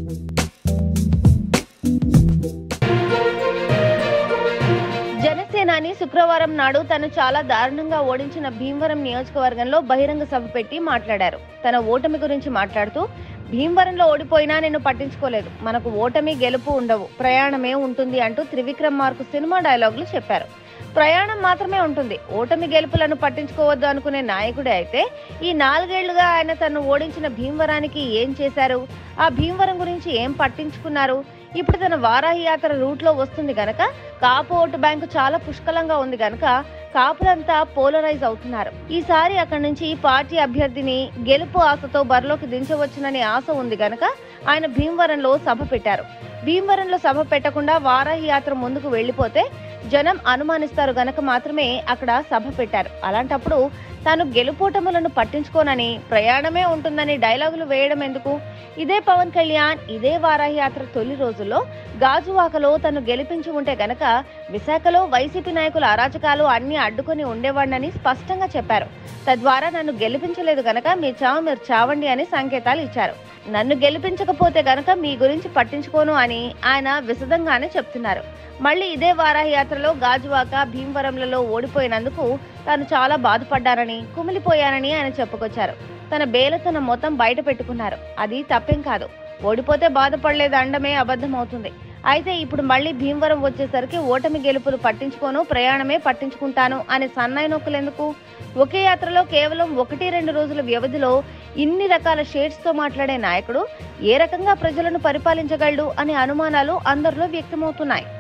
జనసేనాని శుక్రవారం నాడు తను చాలా దారుణంగా ఓడించిన భీమవరం నియోజకవర్గంలో బహిరంగ సభ పెట్టి మాట్లాడారు తన ఓటమి గురించి మాట్లాడుతూ భీమవరంలో ఓడిపోయినా నేను పట్టించుకోలేదు మనకు ఓటమి గెలుపు ఉండవు ప్రయాణమే ఉంటుంది అంటూ త్రివిక్రమ్ మార్కు సినిమా డైలాగులు చెప్పారు ప్రయాణం మాత్రమే ఉంటుంది ఓటమి గెలుపులను పట్టించుకోవద్దు అనుకునే నాయకుడే అయితే ఈ నాలుగేళ్లుగా ఆయన తను ఓడించిన భీమవరానికి ఏం చేశారు ఆ భీమవరం గురించి ఏం పట్టించుకున్నారు ఇప్పుడు తన వారాహి యాత్ర రూట్ లో వస్తుంది గనక కాపు ఓటు బ్యాంకు చాలా పుష్కలంగా ఉంది గనక కాపులంతా పోలరైజ్ అవుతున్నారు ఈసారి అక్కడి నుంచి పార్టీ అభ్యర్థిని గెలుపు ఆశతో బరిలోకి దించవచ్చుననే ఆశ ఉంది గనక ఆయన భీమవరంలో సభ పెట్టారు భీమవరంలో సభ పెట్టకుండా వారాహి యాత్ర ముందుకు వెళ్లిపోతే జనం అనుమానిస్తారు గనక మాత్రమే అక్కడ సభ పెట్టారు అలాంటప్పుడు తాను గెలుపోటములను పట్టించుకోనని ప్రయాణమే ఉంటుందని డైలాగులు వేయడం ఎందుకు ఇదే పవన్ కళ్యాణ్ ఇదే వారాహి యాత్ర తొలి రోజుల్లో గాజువాకలో తను గెలిపించి ఉంటే గనక విశాఖలో వైసీపీ నాయకుల అరాచకాలు అన్ని అడ్డుకొని ఉండేవాడినని స్పష్టంగా చెప్పారు తద్వారా నన్ను గెలిపించలేదు గనక మీ చావు మీరు చావండి అని సంకేతాలు ఇచ్చారు నన్ను గెలిపించకపోతే గనక మీ గురించి పట్టించుకోను అని ఆయన విశదంగానే చెప్తున్నారు మళ్ళీ ఇదే వారాహి యాత్రలో గాజువాక భీమవరంలలో ఓడిపోయినందుకు తాను చాలా బాధపడ్డానని కుమిలిపోయానని ఆయన చెప్పుకొచ్చారు తన బేలతన మొత్తం బయట పెట్టుకున్నారు అది తప్పేం కాదు ఓడిపోతే బాధపడలేదు అండమే అబద్ధం అవుతుంది అయితే ఇప్పుడు మళ్ళీ భీమవరం వచ్చేసరికి ఓటమి గెలుపులు పట్టించుకోను ప్రయాణమే పట్టించుకుంటాను అనే సన్నాయి నొక్కులెందుకు ఒకే యాత్రలో కేవలం ఒకటి రెండు రోజుల వ్యవధిలో ఇన్ని రకాల షేడ్స్ తో మాట్లాడే నాయకుడు ఏ రకంగా ప్రజలను పరిపాలించగలడు అనే అనుమానాలు అందరిలో వ్యక్తమవుతున్నాయి